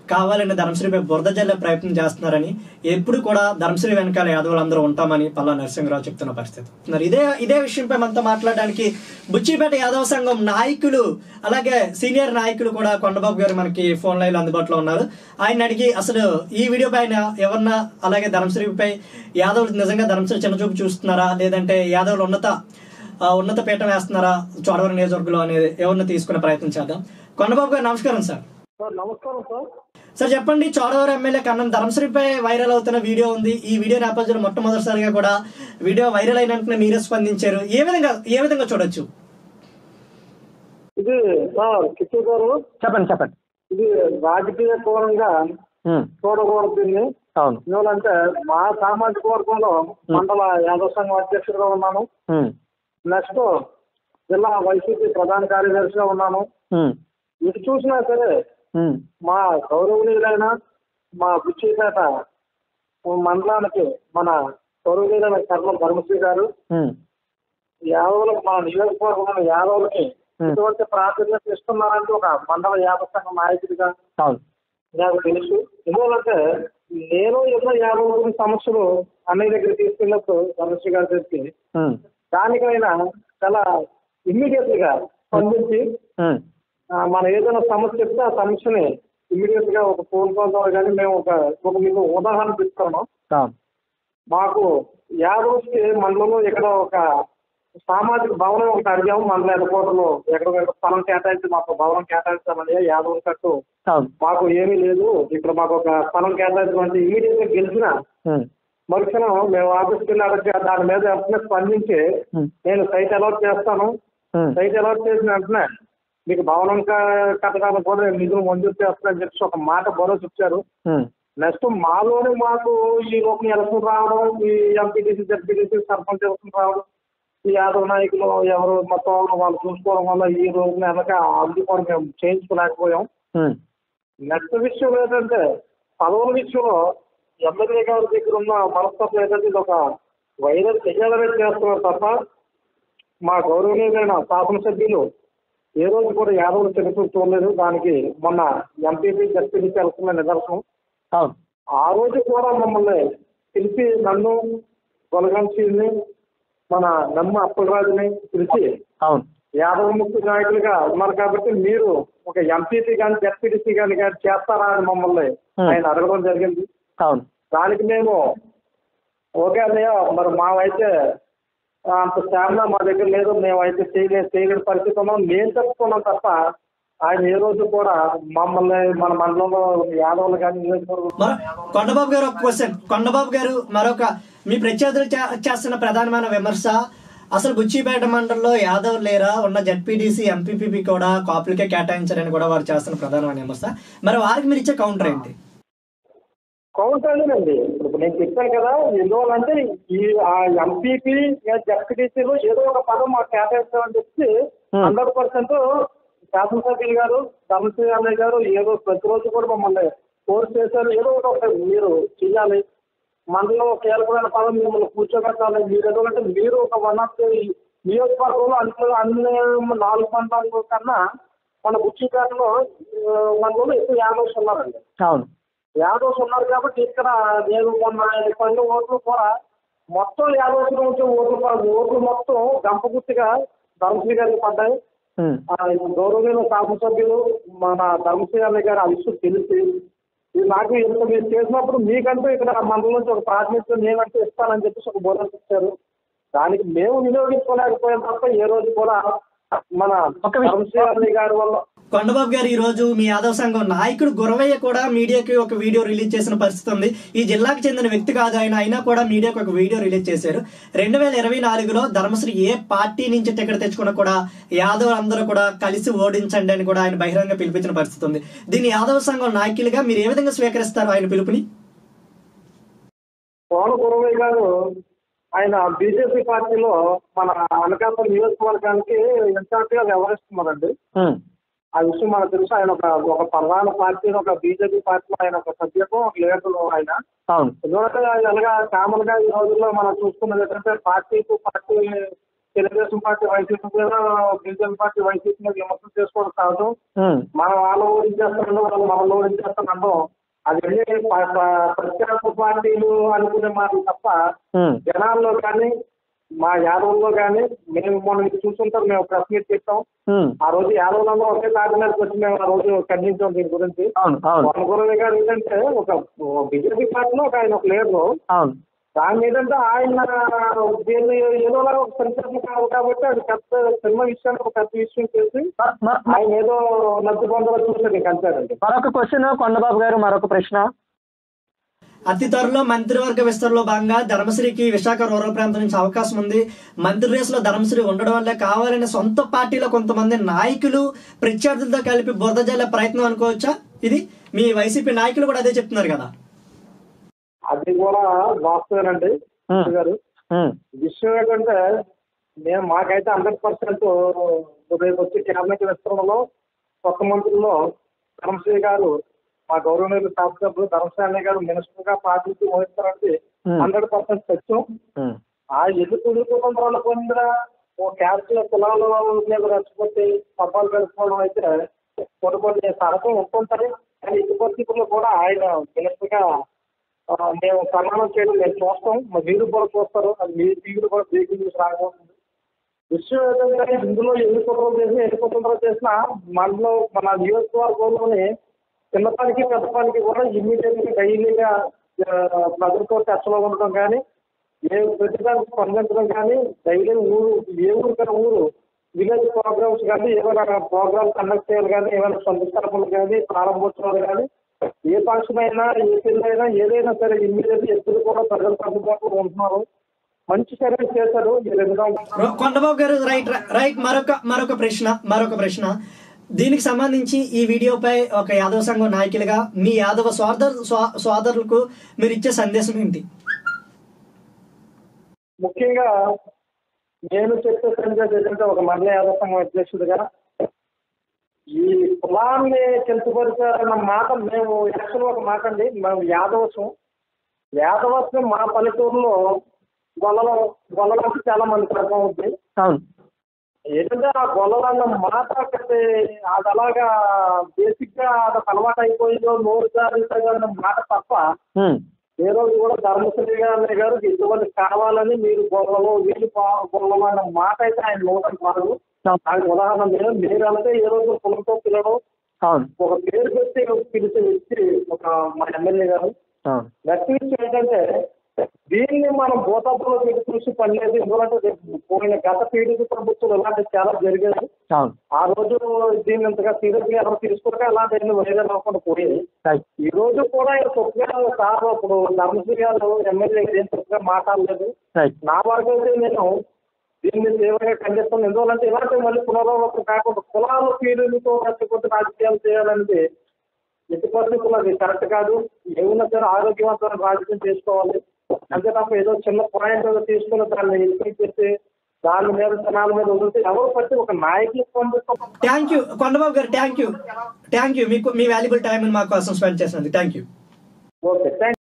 కావాలని ధర్మశ్రీపై బురద జల్లే ప్రయత్నం చేస్తున్నారని ఎప్పుడు కూడా ధర్మశ్రీ వెనకాల యాదవులందరూ ఉంటామని పల్లా నరసింహరావు చెప్తున్న పరిస్థితి మరి ఇదే ఇదే విషయంపై మనతో మాట్లాడడానికి బుచ్చిపేట యాదవ సంఘం నాయకులు అలాగే సీనియర్ నాయకులు కూడా కొండబాబు గారు మనకి ఫోన్ లైన్ అందుబాటులో ఉన్నారు ఆయన అడిగి అసలు ఈ వీడియో పైన ఎవరన్నా అలాగే ధర్మశ్రీపై యాదవులు నిజంగా ధర్మశ్రీ చిన్నచూపు చూస్తున్నారా లేదంటే యాదవులు ఉన్నత ఆ, ఉన్నత పీఠం వేస్తున్నారా చోడవరం నియోజకవర్గంలో అనేది ఎవరిని తీసుకునే ప్రయత్నం చేద్దాం కొండబాబు గారు నమస్కారం సార్ సార్ నమస్కారం సార్ సార్ చెప్పండి చోడవరం ఎమ్మెల్యే కన్నం ధర్మశ్రీపై వైరల్ అవుతున్న వీడియో ఉంది ఈ వీడియో నేపథ్యంలో మొట్టమొదటిసారిగా కూడా వీడియో వైరల్ అయిన వెంటనే మీరే స్పందించారు ఏ విధంగా ఏ విధంగా చూడొచ్చు ఇది సార్ కిషోర్ గారు చెప్పండి చెప్పండి ఇది రాజకీయ కోణంగా ఉమ్, చూడకూడదు దీన్ని అవును ఎందుకంటే మా సామాజిక వర్గంలో మండల యాదవ సంఘం అధ్యక్షుడిగా ఉన్నాను ఉమ్, నెక్స్ట్ జిల్లా వైసీపీ ప్రధాన కార్యదర్శిగా ఉన్నాను ఉమ్, ఇటు చూసినా సరే ఉమ్, మా గౌరవనీయులైన మా బుచ్చిపేట మండలానికి మన గౌరవనీయులైన కర్మ ధర్మశ్రీ గారు ఉమ్, యాదవులకు మన నియోజకవర్గంలో యాదవులకి Hmm. ఇటువంటి ప్రాధాన్యత ఇస్తున్నారంటే ఒక మండల యాదవ సంఘ నాయకుడిగా అవును నాకు తెలుసు ఎందుకంటే నేను ఎన్నో యాభై మంది సమస్యలు అన్నయ్య దగ్గర తీసుకెళ్ళినప్పుడు ధనుష్ గారి దగ్గరికి ఉమ్, దానికైనా చాలా ఇమ్మీడియట్ గా స్పందించి ఉమ్, ఆ, మనం ఏదైనా సమస్య చెప్తే ఆ సమస్యని ఇమ్మీడియట్ గా ఒక ఫోన్ కాల్ ద్వారా కానీ మేము ఒక ఒక మీకు ఉదాహరణ చెప్తాము అవును మాకు యాదవ్స్కి మండలంలో ఇక్కడ ఒక సామాజిక భవనం ఒకటి అడిగాము మండల ఎడకోటలో ఎక్కడ స్థలం కేటాయించి మాకు భవనం కేటాయించామని యాదవ్ కట్టు అవును మాకు ఏమీ లేదు ఇక్కడ మాకు ఒక స్థలం కేటాయించమంటే ఇమీడియట్ గా గెలిచిన ఉమ్, మరుక్షణం మేము ఆఫీస్కి వెళ్ళి అడిగి దాని మీద వెంటనే స్పందించి ఉమ్, నేను సైట్ అలాట్ చేస్తాను ఉమ్, సైట్ అలాట్ చేసిన వెంటనే మీకు భవనం క- కట్టడానికి కూడా నేను నిధులు మంజూరు చేస్తానని చెప్పి ఒక మాట భరోసా ఇచ్చారు ఉమ్, నెక్స్ట్ మాలోనే మాకు ఈ లోపల ఎలక్షన్ రావడం ఈ ఎంపీటీసీ జడ్పీటీసీ సర్పంచ్ ఎలక్షన్ రావడం ఈ యాదవ్ నాయకులు ఎవరు మొత్తం వాళ్ళు చూసుకోవడం వల్ల ఈ రోజున వెనక అది కూడా మేము చేయించుకోలేకపోయాం ఉమ్, నెక్స్ట్ విషయం ఏంటంటే పదవుల విషయంలో ఎమ్మెల్యే గారి దగ్గర ఉన్న మనస్తత్వం ఏంటంటే ఇది ఒక వైరల్ చెయ్యాలనే చేస్తున్నారు తప్ప మా గౌరవనీయులైన శాసనసభ్యులు ఏ రోజు కూడా యాదవులు తెలుసు చూడలేదు దానికి మొన్న ఎంపీపీ జడ్పీటీసీ ఎలక్షన్ నిదర్శనం అవును ఆ రోజు కూడా మమ్మల్ని పిలిచి నన్ను గొలగంశీని మన నమ్మ అప్పలరాజుని పిలిచి అవును యాదవ ముక్తి నాయకులుగా ఉన్నారు కాబట్టి మీరు ఒక ఎంపీటీ కానీ జడ్పీటీసీ కానీ కానీ చేస్తారా అని మమ్మల్ని Hmm. ఆయన అడగడం జరిగింది అవును దానికి మేము ఓకే అన్నయ్య మరి మావైతే ఆ, అంత స్టామినా మా దగ్గర లేదు మేమైతే చేయలే చేయలేని పరిస్థితి ఉన్నాం నేను చెప్పుకున్నాం తప్ప ఆయన ఏ రోజు కూడా మమ్మల్ని మన మండలంలో యాదవులు కానీ నియోజకవర్గం మరో కొండబాబు గారు ఒక క్వశ్చన్ కొండబాబు గారు మరొక మీ ప్రత్యర్థులు చే- చేస్తున్న ప్రధానమైన విమర్శ అసలు బుచ్చిపేట మండలంలో యాదవ్ లేరా ఉన్న జడ్పీడీసీ ఎంపీపీ కూడా కాపులకే కేటాయించారని కూడా వారు చేస్తున్న ప్రధానమైన విమర్శ మరి వారికి మీరు ఇచ్చే కౌంటర్ ఏంటి కౌంటర్ అండి ఇప్పుడు నేను చెప్పాను కదా ఎందువల్లంటే ఈ ఆ ఎంపీపీ జడ్పీటీసీలో ఏదో ఒక పదం మాకు కేటాయిస్తామని చెప్పి Hmm. హండ్రెడ్ పర్సెంట్ శాసనసభ్యులు గారు ధర్మశ్రీ అన్నయ్య గారు ఏదో ప్రతిరోజు కూడా మమ్మల్ని కోర్స్ చేశారు ఏదో ఒకటి ఒకటి మీరు చెయ్యాలి మండలంలో కీలకమైన పదం మిమ్మల్ని కూర్చోబెట్టాలి మీరు ఎందుకంటే మీరు ఒక వన్ ఆఫ్ ది నియోజకవర్గంలో అన్ని అన్ని నాలుగు మండలాల కన్నా మన బుచ్చిపేటలో ఆ, మండలంలో ఎక్కువ యాభై ఉన్నారండి అవును యాదవ్స్ ఉన్నారు కాబట్టి ఇక్కడ నేను మొన్న పన్ను ఓట్లు కూడా మొత్తం యాదవ్స్ నుంచి ఓట్లు ప- ఓట్లు మొత్తం గంపగుర్తిగా ధర్మశ్రీ గారికి పడ్డాయి ఉమ్, ఆ, గౌరవనీయ శాసనసభ్యులు మన ధర్మశ్రీ అన్నయ్య గారు ఆ విషయం తెలిసి ఇది నాకు ఇంత మీరు చేసినప్పుడు మీకంటూ ఇక్కడ మండలం నుంచి ఒక ప్రాతినిధ్యం నేనంటూ ఇస్తానని చెప్పేసి ఒక బోనస్ ఇచ్చారు దానికి మేము వినియోగించుకోలేకపోయాం తప్ప ఏ రోజు కూడా మన ఒక్క విషయం. ధర్మశ్రీ అన్నయ్య గారి వల్ల కొండబాబు గారు ఈ రోజు మీ యాదవ్ సంఘం నాయకుడు గురవయ్య కూడా మీడియాకి ఒక వీడియో రిలీజ్ చేసిన పరిస్థితి ఉంది ఈ జిల్లాకు చెందిన వ్యక్తి కాదు ఆయన అయినా కూడా మీడియాకి ఒక వీడియో రిలీజ్ చేశారు రెండు వేల ఇరవై నాలుగులో ధర్మశ్రీ ఏ పార్టీ నుంచి టికెట్ తెచ్చుకున్నా కూడా యాదవ్ అందరూ కూడా కలిసి ఓడించండి అని కూడా ఆయన బహిరంగ పిలిపించిన పరిస్థితి ఉంది దీన్ని యాదవ్ సంఘం నాయకులుగా మీరు ఏ విధంగా స్వీకరిస్తారు ఆయన పిలుపుని పవన్ గురవయ్య గారు ఆయన బీజేపీ పార్టీలో మన అనకాపల్లి నియోజకవర్గానికి ఇన్ఛార్జ్ గా వ్యవహరిస్తున్నారండి ఉమ్, ఆ విషయం మనకు తెలుసు ఆయన ఒక ఒక ప్రధాన పార్టీ ఒక బీజేపీ పార్టీలో ఆయన ఒక సభ్యత్వం ఒక లీడర్ ఆయన అవును ఎందుకంటే ఎలాగా కామన్ గా ఈ రోజుల్లో మనం చూసుకున్నది ఏంటంటే party to party Telugu Desam party YCP మీద బీజేపీ పార్టీ వైసీపీ మీద విమర్శలు చేసుకోవడం కాదు ఉమ్, మనం వాళ్ళు ఓడించేస్తున్నాం వాళ్ళు మనల్ని ఓడించేస్తున్నాం అది వెళ్ళి ప- ప- ప్రత్యేక పార్టీలు అనుకునే మాటలు తప్ప ఉమ్, జనాల్లో కానీ మా యాదవుల్లో కానీ మేము మనం చూస్తుంటాం మేము ప్రెస్ మీట్ పెట్టాం ఉమ్. ఆ రోజు యాదవులలో ఒకే తాటి మీదకి వచ్చి మేము ఆ రోజు ఖండించాం దీని గురించి అవును అవును వనగురవి గారు ఏంటంటే ఒక బీజేపీ పార్టీలో ఒక ఆయన ఒక లీడరు అవును దాని ఏంటంటే ఆయన దీన్ని ఏదోలా ఒక సంచలనం కాదు కాబట్టి అది పెద్ద సినిమా విషయాన్ని ఒక పెద్ద విషయం చేసి మ- మ- మ- ఆయన ఏదో లబ్ధి పొందాలో చూసాడు ఇంక అంతేనండి మరొక క్వశ్చన్ కొండబాబు గారు మరొక ప్రశ్న అతి త్వరలో మంత్రివర్గ విస్తరణలో భాగంగా ధర్మశ్రీకి విశాఖ రూరల్ ప్రాంతం నుంచి అవకాశం ఉంది మంత్రి రేసులో ధర్మశ్రీ ఉండడం వల్లే కావాలని సొంత పార్టీలో కొంతమంది నాయకులు ప్రత్యర్థులతో కలిపి బురద జల్లే ప్రయత్నం అనుకోవచ్చా ఇది మీ వైసీపీ నాయకులు కూడా అదే చెప్తున్నారు కదా అది కూడా వాస్తవేనండి ఉమ్, గారు ఉమ్, విషయం ఏంటంటే మేము మాకైతే హండ్రెడ్ పర్సెంట్ రేపు వచ్చే కేబినెట్ విస్తరణలో కొత్త మంత్రుల్లో ధర్మశ్రీ గారు మా గౌరవనీయులు శాసనసభ్యులు ధర్మశ్రీ అన్నయ్య గారు మినిస్టర్ గా పార్టీకి వహిస్తారంటే Hmm. హండ్రెడ్ పర్సెంట్ సత్యం ఉమ్, ఆ ఎల్లు కుదురుకోవడం పొందిన ఓ క్యాస్ట్ కులాల మీద రెచ్చగొట్టి పబ్బాలు కలుపుకోవడం అయితే కొన్ని కొన్ని సరసం ఉంటుంటాయి కానీ ఇటు పరిస్థితుల్లో కూడా ఆయన మినిస్టర్ గా ఆ, మేము ప్రమాణం చేయడం మేము చూస్తాం మా మీరు కూడా చూస్తారు అది మీ టీవీలు కూడా బ్రేకింగ్ న్యూస్ రాకపోతుంది విషయం ఏంటంటే ఇందులో ఎన్ని కుట్రలు చేసినా ఎన్ని కుట్రలు చేసినా మనలో మన నియోజకవర్గంలోని చిన్న పనికి పెద్ద పనికి కూడా ఇమ్మీడియట్ గా డైలీగా ఆ, ప్రజలతో టచ్లో ఉండడం కానీ ఏ ప్రతిదానికి స్పందించడం కానీ డైలీ ఊరు ఏ ఊరు కానీ ఊరు విలేజ్ ప్రోగ్రామ్స్ కానీ ఏమైనా ప్రోగ్రామ్ కండక్ట్ చేయాలి కానీ ఏమైనా సందర్శనలు కానీ ప్రారంభోత్సవాలు కానీ ఏ ఫంక్షన్ అయినా ఏ పెళ్లి అయినా ఏదైనా సరే ఇమ్మీడియట్ ఎప్పుడు కూడా ప్రజలకు అందుబాటులో ఉంటున్నారు మంచి సర్వీస్ చేశారు ఈ రెండు సంవత్సరాలు రో- కొండబాబు గారు రైట్ రైట్ మరొక మరొక ప్రశ్న మరొక ప్రశ్న దీనికి సంబంధించి ఈ వీడియోపై ఒక యాదవ సంఘం నాయకులుగా మీ యాదవ సోదరు సో- సోదరులకు మీరు ఇచ్చే సందేశం ఏంటి ముఖ్యంగా నేను చెప్పే సందేశం ఏంటంటే ఒక మండల యాదవ సంఘం అధ్యక్షుడిగా ఈ కులాన్ని కించపరిచారన్న మాట మేము యాక్చువల్ ఒక మాట అండి మేము యాదవసం యాదవసం మా పల్లెటూరులో గొల్లల గొల్లలకి చాలా మంది అర్థం అవుతుంది అవును ఏంటంటే ఆ గొల్లలన్న మాట ఒకటి అది అలాగా బేసిక్ గా అది అలవాటు అయిపోయిందో నోరు జారిన మాట తప్ప ఉమ్, ఏ రోజు కూడా ధర్మశ్రీ గారి గారు ఇటువంటి కావాలని మీరు గొల్లలు వీళ్ళు పా- గొల్లలు అన్న మాట అయితే ఆయన నోటం కాదు అవును. దానికి ఉదాహరణ మీరు మీరు అంటే ఏ రోజు కులంతో పిల్లలు అవును ఒక పేరు పెట్టి పిలిచే వ్యక్తి ఒక మా ఎమ్మెల్యే గారు అవును నెక్స్ట్ విషయం ఏంటంటే దీన్ని మనం భూతత్వంలో పెట్టి చూసి పని లేదు ఎందుకంటే రేపు పోయిన గత టీడీపీ ప్రభుత్వం ఇలాంటి చాలా జరిగేది అవును ఆ రోజు దీన్ని ఇంతగా సీరియస్ గా ఎవరు తీసుకోక ఇలాంటి వైరల్ అవ్వకుండా పోయేది రైట్ ఈ రోజు కూడా ఆయన తప్పుగా సార్ ఇప్పుడు ధర్మశ్రీ గారు ఎమ్మెల్యే గారు ఏం తప్పుగా మాట్లాడలేదు రైట్ నా వరకు అయితే నేను దీన్ని తీవ్రంగా ఖండిస్తాను ఎందుకంటే ఇలాంటి మళ్ళీ పునరావృతం కాకుండా కులాల పీడులతో రెచ్చగొట్టి రాజకీయాలు చేయాలనేది ఎట్టి పరిస్థితుల్లో అది కరెక్ట్ కాదు ఏమున్నా సరే ఆరోగ్యవంతమైన రాజకీయం చేసుకోవాలి అంతే తప్ప ఏదో చిన్న పాయింట్ ఏదో తీసుకుని దాన్ని ఎక్కి చేసి దాని మీద జనాల మీద వదిలితే ఎవరు పట్టి ఒక నాయకులు స్పందిస్తాం థ్యాంక్ యూ కొండబాబు గారు థ్యాంక్ యూ థ్యాంక్ యూ మీకు మీ వాల్యుబుల్ టైం మా కోసం స్పెండ్ చేసినందుకు థ్యాంక్ యూ ఓకే థ్యాంక్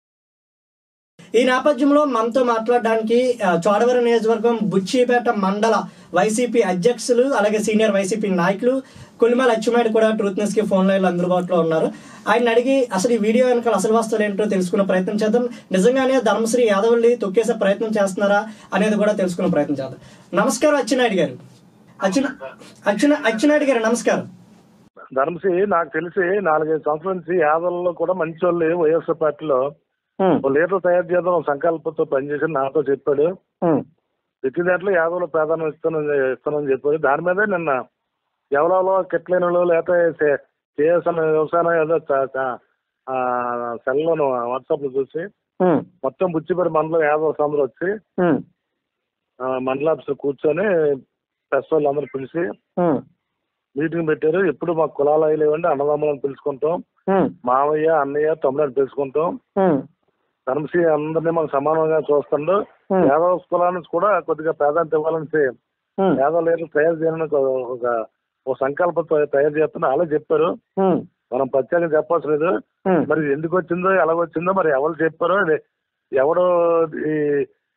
ఈ నేపథ్యంలో మనతో మాట్లాడడానికి ఆ, చోడవరం నియోజకవర్గం బుచ్చిపేట మండల వైసీపీ అధ్యక్షులు అలాగే సీనియర్ వైసీపీ నాయకులు కొలిమల అచ్చుమాయుడు కూడా ట్రూత్ న్యూస్ కి ఫోన్ లైన్ అందుబాటులో ఉన్నారు ఆయన అడిగి అసలు ఈ వీడియో వెనకాల అసలు వాస్తవాలు ఏంటో తెలుసుకునే ప్రయత్నం చేద్దాం నిజంగానే ధర్మశ్రీ యాదవుల్ని తొక్కేసే ప్రయత్నం చేస్తున్నారా అనేది కూడా తెలుసుకునే ప్రయత్నం చేద్దాం నమస్కారం అచ్చెన్నాయుడు గారు అచ్చిన అచ్చిన అచ్చెన్నాయుడు గారు నమస్కారం ధర్మశ్రీ నాకు తెలిసి నాలుగైదు సంవత్సరాల నుంచి యాదవుల్లో కూడా మంచి వాళ్ళు వైఎస్ఆర్ పార్టీలో ఉమ్, ఓ లీడర్ తయారు చేద్దాం ఒక సంకల్పంతో పనిచేసి నాతో చెప్పాడు ఉమ్, ప్రతి దాంట్లో యాదవులు ప్రాధాన్యం ఇస్తానని ఇస్తానని చెప్పాడు దాని మీదే నిన్న ఎవరో కెట్లేనులు లేకపోతే చేసిన వ్యవసాయం ఏదో చ- చ- ఆ, సెల్లోను వాట్సాప్ లో చూసి ఉమ్, మొత్తం బుచ్చిపేట మండలం యాదవ్ అందరూ వచ్చి ఉమ్, ఆ, మండల ఆఫీసులో కూర్చొని ప్రెస్ వాళ్ళు అందరూ పిలిచి ఉమ్, మీటింగ్ పెట్టారు ఎప్పుడు మా కులాలు అవి లేవండి అన్నదమ్ములను పిలుచుకుంటాం ఉమ్, మావయ్య అన్నయ్య తమ్ముడని పిలుచుకుంటాం ఉమ్, ధర్మశ్రీ అందరినీ మనం సమానంగా చూస్తుండు Hmm. యాదవ కులానికి కూడా కొద్దిగా ప్రాధాన్యత ఇవ్వాలని ఉమ్, యాదవ లీడర్ తయారు చేయడానికి ఒక- ఒక ఒక సంకల్పంతో తయారు చేస్తున్నా అలా చెప్పారు ఉమ్, మనం ప్రత్యేకంగా చెప్పాల్సిన లేదు ఉమ్, మరి ఎందుకు వచ్చిందో ఎలా వచ్చిందో మరి ఎవరు చెప్పారో అది ఎవడు ఈ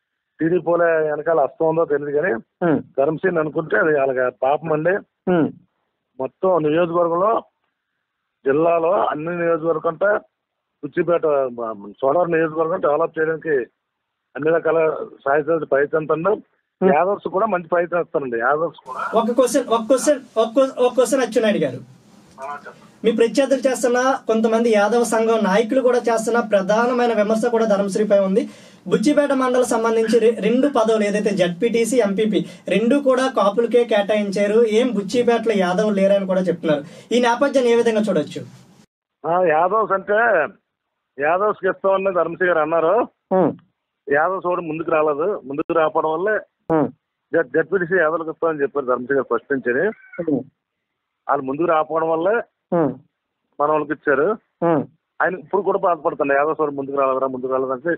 టీడీపీలో వెనకాల వస్తూ ఉందో తెలియదు కానీ ఉమ్, ధర్మసేని అనుకుంటే అది వాళ్ళకి పాపం అండి ఉమ్, మొత్తం నియోజకవర్గంలో జిల్లాలో అన్ని నియోజకవర్గం అంటే కుచ్చిపేట సోలార్ నియోజకవర్గం డెవలప్ చేయడానికి అన్ని రకాల సాహిత్య ప్రయత్నం యాదవ్స్ కూడా మంచి ప్రయత్నం ఇస్తారండి యాదవ్స్ కూడా ఒక క్వశ్చన్ ఒక క్వశ్చన్ ఒక క్వ- ఒక క్వశ్చన్ అచ్చునాయుడు గారు మీ ప్రత్యర్థులు చేస్తున్న కొంతమంది యాదవ సంఘం నాయకులు కూడా చేస్తున్న ప్రధానమైన విమర్శ కూడా ధర్మశ్రీపై ఉంది బుచ్చిపేట మండలం సంబంధించి రె- రెండు పదవులు ఏదైతే జడ్పీటీసీ ఎంపీపీ రెండు కూడా కాపులకే కేటాయించారు ఏం బుచ్చిపేటలో యాదవ్ లేరని కూడా చెప్తున్నారు ఈ నేపథ్యాన్ని ఏ విధంగా చూడొచ్చు ఆ, యాదవ్స్ అంటే యాదవ్స్కి ఇస్తామని ధర్మశ్రీ గారు అన్నారు ఉమ్, యాదవ్స్ కూడా ముందుకు రాలేదు ముందుకు రావడం వల్లే ఉమ్, జడ్పీటీసీ యాదవ్లకు ఇస్తామని చెప్పారు ధర్మశ్రీ గారు ఫస్ట్ నుంచి ఉమ్, వాళ్ళు ముందుకు రాకపోవడం వల్లే ఉమ్, మన వాళ్ళకి ఇచ్చారు ఉమ్, ఆయన ఇప్పుడు కూడా బాధపడుతుంది యాదవ్ సార్ ముందుకు రాలేదురా ముందుకు రాలేదంటే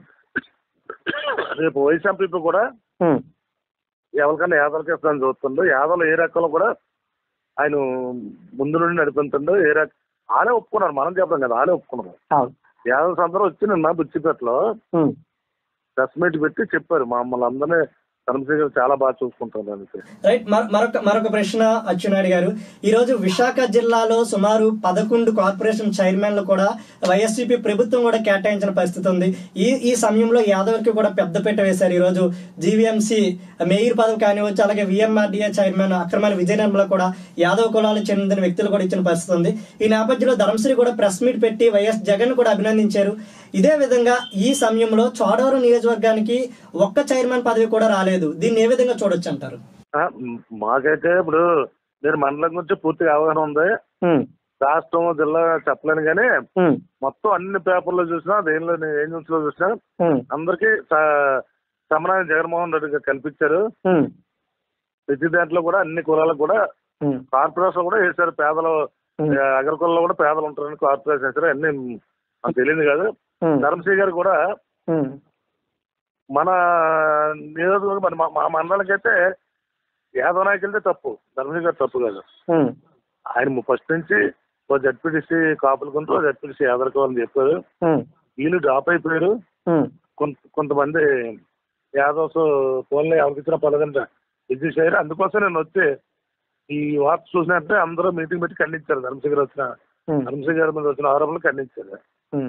రేపు వైస్ ఎంపీ కూడా ఉమ్, ఎవరికైనా యాదవ్కి ఇస్తానని చూస్తుండు యాదవ్లు ఏ రకంలో కూడా ఆయన ముందు నుండి నడిపించండు ఏ రక ఆలే ఒప్పుకున్నారు మనం చెప్పడం కదా ఆలే ఒప్పుకున్నారు అవును యాదవ్స్ అందరూ వచ్చి నిన్న బుచ్చిపేటలో ఉమ్, ప్రెస్ మీట్ పెట్టి చెప్పారు మమ్మల్ని అందరినీ ధర్మశ్రీ గారు చాలా బాగా చూసుకుంటారు అనేసి రైట్ మర- మరొక మరొక ప్రశ్న అచ్చునాయుడు గారు ఈ రోజు విశాఖ జిల్లాలో సుమారు పదకొండు కార్పొరేషన్ చైర్మన్లు కూడా వైఎస్సీపీ ప్రభుత్వం కూడా కేటాయించిన పరిస్థితి ఉంది ఈ ఈ సమయంలో యాదవ్కి కూడా పెద్దపీట వేశారు ఈ రోజు జీవీఎంసీ మేయర్ పదవి కానివచ్చు అలాగే విఎంఆర్డీఏ చైర్మన్ అక్రమాల విజయ నిర్మల కూడా యాదవ్ కులాలకు చెందిన వ్యక్తులు కూడా ఇచ్చిన పరిస్థితి ఉంది ఈ నేపథ్యంలో ధర్మశ్రీ కూడా ప్రెస్ మీట్ పెట్టి వైఎస్ జగన్ కూడా అభినందించారు ఇదే విధంగా ఈ సమయంలో చోడవరం నియోజకవర్గానికి ఒక్క చైర్మన్ పదవి కూడా రాలేదు దీన్ని ఏ విధంగా చూడొచ్చు అంటారు ఆ, మ్, మాకైతే ఇప్పుడు నేను మండలం గురించి పూర్తిగా అవగాహన ఉంది ఉమ్, రాష్ట్రం జిల్లా చెప్పలేను కానీ ఉమ్, మొత్తం అన్ని పేపర్లో చూసినా దేనిలో ఏ న్యూస్ లో చూసినా ఉమ్, అందరికీ స- సమనాన్ని జగన్మోహన్ రెడ్డి గారు కల్పించారు ఉమ్, ప్రతి దాంట్లో కూడా అన్ని కులాలకు కూడా ఉమ్, కార్పొరేషన్ కూడా వేశారు పేదలు ఉమ్. ఆ, అగ్రకులంలో కూడా పేదలు ఉంటారని కార్పొరేషన్ వేశారు అన్ని నాకు తెలియదు కాదు ఉమ్, ధర్మశ్రీ గారు కూడా ఉమ్, మన నియోజకవర్గం మన మా- మా మండలానికైతే యాదవ నాయకులదే తప్పు ధర్మశ్రీ గారు తప్పు కాదు ఉమ్, ఆయన ఫస్ట్ నుంచి ఓ జడ్పీటీసీ కాపులకుంటూ ఓ జడ్పీటీసీ యాదవకోవాలని చెప్పారు ఉమ్, వీళ్ళు డ్రాప్ అయిపోయారు ఉమ్, కొంత కొంతమంది యాదవ్స్ ఫోన్లో ఎవరికి ఇచ్చిన పర్లేదంట ఇది చేయరు అందుకోసం నేను వచ్చి ఈ వార్త చూసినట్టే అందరూ మీటింగ్ పెట్టి ఖండించారు ధర్మశ్రీ గారు వచ్చిన ఉమ్, ధర్మశ్రీ గారి మీద వచ్చిన ఆరోపణలు ఖండించారు ఉమ్.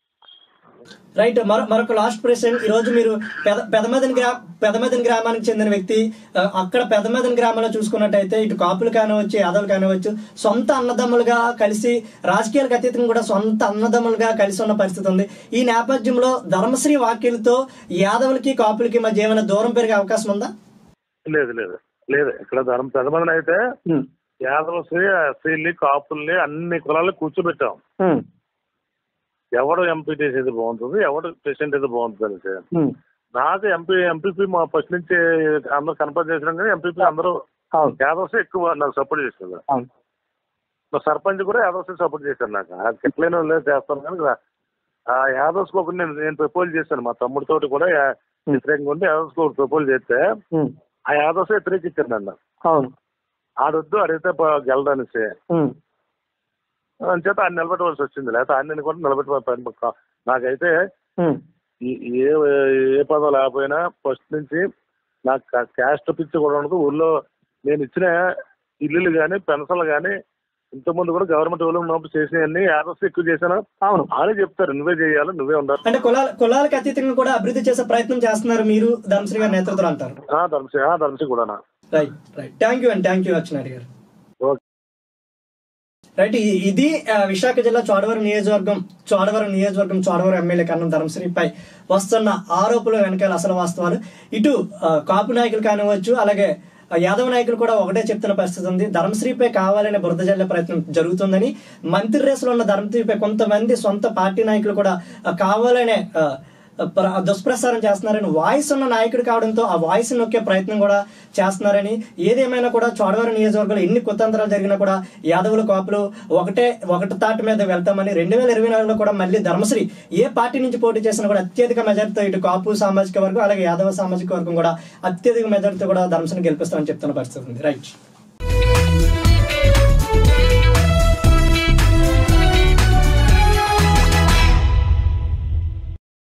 రైట్ మరో మరొక లాస్ట్ ప్రశ్న ఈ రోజు మీరు పెద పెదమదన్ గ్రా పెదమదన్ గ్రామానికి చెందిన వ్యక్తి ఆ, అక్కడ పెదమదన్ గ్రామంలో చూసుకున్నట్టయితే ఇటు కాపులు కానివచ్చు యాదవులు కానివచ్చు సొంత అన్నదమ్ములుగా కలిసి రాజకీయాలకు అతీతంగా కూడా సొంత అన్నదమ్ములుగా కలిసి ఉన్న పరిస్థితి ఉంది ఈ నేపథ్యంలో ధర్మశ్రీ వాక్యులతో యాదవులకి కాపులకి మధ్య ఏమైనా దూరం పెరిగే అవకాశం ఉందా లేదు లేదు లేదు ఇక్కడ ధర్మ పెద్దమందిని అయితే ఉమ్, యాదవ శ్రీ ఎస్సీల్ని కాపుల్ని అన్ని కులాలు కూర్చోబెట్టాం ఉమ్, ఎవడు ఎంపీ చేసేది బాగుంటుంది ఎవడు ప్రెసిడెంట్ అయితే బాగుంటుంది అనేసి ఉమ్. నాకు ఎంపీ ఎంపీపీ మా ఫస్ట్ నుంచి అందరూ కన్ఫర్మ్ చేసినాం కానీ ఎంపీపీ అందరూ అవును యాదవ్స్ ఎక్కువ నాకు సపోర్ట్ చేశారు అవును మా సర్పంచ్ కూడా యాదవ్స్ సపోర్ట్ చేశారు నాకు ఆ ఎట్లయినా లేదు చేస్తాను కానీ ఆ యాదవ్స్ ఒక నేను నేను ప్రపోజ్ చేశాను మా తమ్ముడితోటి కూడా యా- వ్యతిరేకంగా ఉండి యాదవ్స్ ఒక ప్రపోజ్ చేస్తే ఉమ్, ఆ యాదవ్స్ వ్యతిరేకించారు నన్ను అవును ఆడొద్దు అడిగితే ప- గెలడనేసి ఉమ్, అంచేత ఆయన నిలబెట్టవలసి వచ్చింది లేకపోతే ఆయన కూడా నిలబెట్ట పని పక్క. నాకైతే ఉమ్, ఈ- ఏ ఏ పదవి లేకపోయినా ఫస్ట్ నుంచి నాకు కా- క్యాస్ట్ పిచ్చి కూడా ఉండదు ఊళ్ళో నేను ఇచ్చిన ఇల్లులు కానీ పెన్షన్లు కానీ ఇంతకుముందు కూడా గవర్నమెంట్ ఊళ్ళో ఉన్నప్పుడు చేసినవన్నీ యాదవ్స్ ఎక్కువ చేశాను అవును వాళ్ళే చెప్తారు నువ్వే చేయాలి నువ్వే ఉండాలి అంటే కులాల కులాలకు అతీతంగా కూడా అభివృద్ధి చేసే ప్రయత్నం చేస్తున్నారు మీరు ధర్మశ్రీ గారి నేతృత్వం అంటారు ఆ, ధర్మశ్రీ ఆ, ధర్మశ్రీ కూడా రైట్ రైట్ థ్యాంక్ యూ అండి thank you Achchunaidu garu okay right ఇ- ఇది ఆ, విశాఖ జిల్లా చోడవరం నియోజకవర్గం చోడవరం నియోజకవర్గం చోడవరం ఎమ్మెల్యే కన్నం ధర్మశ్రీపై వస్తున్న ఆరోపణలు వెనకాల అసలు వాస్తవాలు ఇటు ఆ, కాపు నాయకులు కానివచ్చు అలాగే ఆ, యాదవ నాయకులు కూడా ఒకటే చెప్తున్న పరిస్థితి ఉంది ధర్మశ్రీపై కావాలనే బురద జల్లే ప్రయత్నం జరుగుతుందని మంత్రి రేసులో ఉన్న ధర్మశ్రీపై కొంతమంది సొంత పార్టీ నాయకులు కూడా ఆ, కావాలనే ఆ, ప్ర- దుష్ప్రచారం చేస్తున్నారని వాయిస్ ఉన్న నాయకుడు కావడంతో ఆ వాయిస్ నొక్కే ప్రయత్నం కూడా చేస్తున్నారని ఏదేమైనా కూడా చోడవరం నియోజకవర్గంలో ఎన్ని కుతంత్రాలు జరిగినా కూడా యాదవుల కాపులు ఒకటే ఒకటి తాటి మీద వెళ్తామని రెండు వేల ఇరవై నాలుగులో కూడా మళ్ళీ ధర్మశ్రీ ఏ పార్టీ నుంచి పోటీ చేసినా కూడా అత్యధిక మెజార్టీతో ఇటు కాపు సామాజిక వర్గం అలాగే యాదవ సామాజిక వర్గం కూడా అత్యధిక మెజార్టీతో కూడా ధర్మశ్రీని గెలిపిస్తామని చెప్తున్న పరిస్థితి ఉంది రైట్